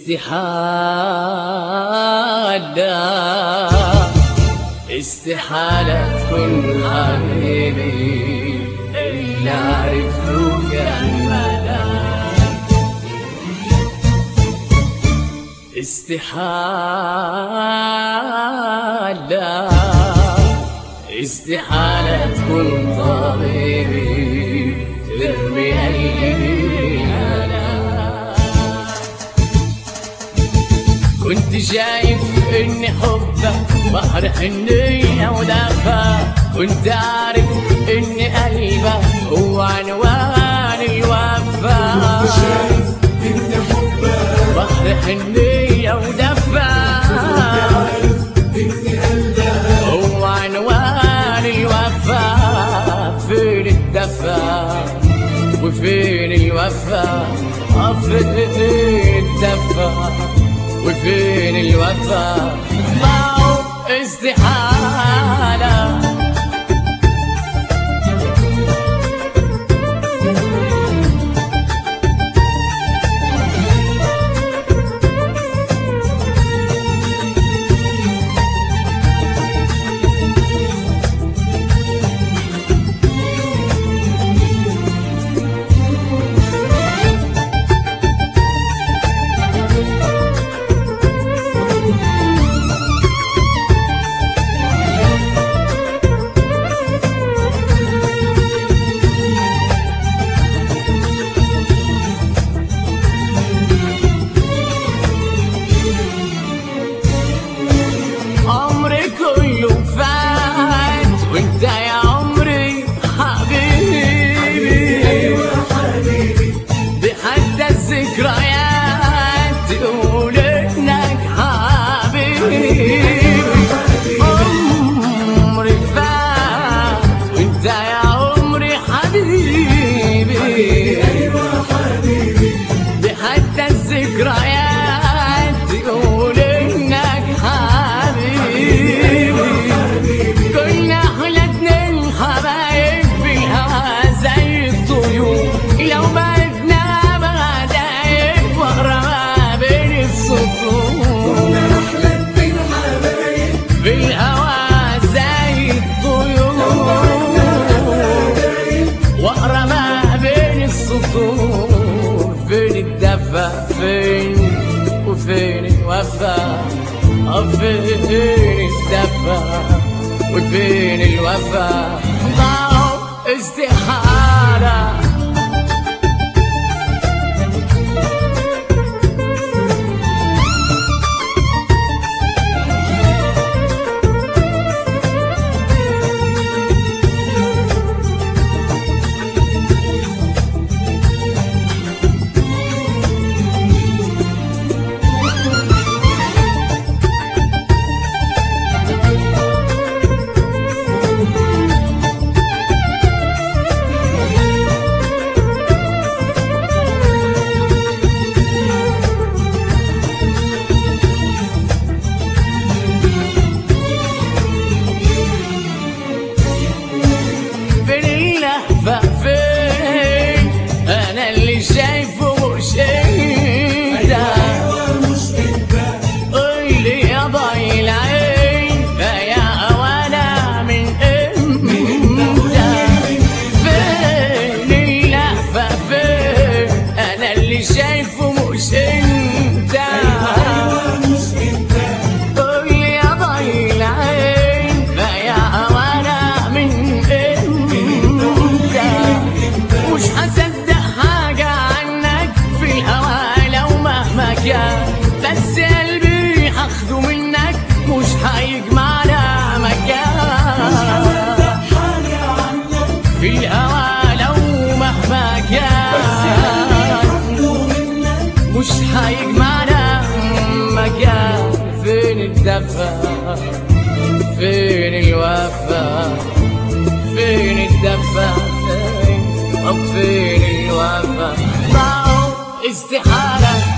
استحالة استحالة تكون حبيبي اللي عرفته كان ملاك استحالة استحالة تكون طبيبي ترمي قلبي هلاك كنت شايف ان حبك بحر حنية ودفى كنت عارف ان قلبك هو عنوان الوفا شايف ان حبك بحر حنية ودفى عارف ان قلبك هو عنوان الوفا فين الدفا وفين الوفا آه فين الدفا وفين الوفا ما هو استحالة عمري كله فات وانت يا عمري حبيبي ايوه حبيبي بحتى الذكريات تقول انك حبيبي عمري فات وانت يا عمري حبيبي ايوه حبيبي بحتى الذكريات تقول انك حبيبي كنا احلى اتنين حبايب في الهوا زي الطيور لو بعدنا بعدايب واقرا ما بين السطور احلى اتنين حبايب في الهوا زي الطيور واقرا ما بين السطور فين الدفا فين وفين الوفا آه فين الدفا وفين الوفا ضاعوا استحالة فين اللهفة فين أنا اللي شايفه مش أنت ايوه مش انت قولي يا ضاي العين يا وانا من امتى فين اللهفة فين انا اللي شايفه مش انت ايوه مش انت قولي يا ضاي العين يا وانا من امتى مش هصدق حاجة عنك في الهوا لو مهما كان بس قلبي هاخده منك مش هيجمعنا مكان حاجه عنك في الهوا لو مهما كان حقه منك مش هيجمعنا مكان فين الدفا فين الوفا فين الدفا فين طب فين الوفا ما هو استحالة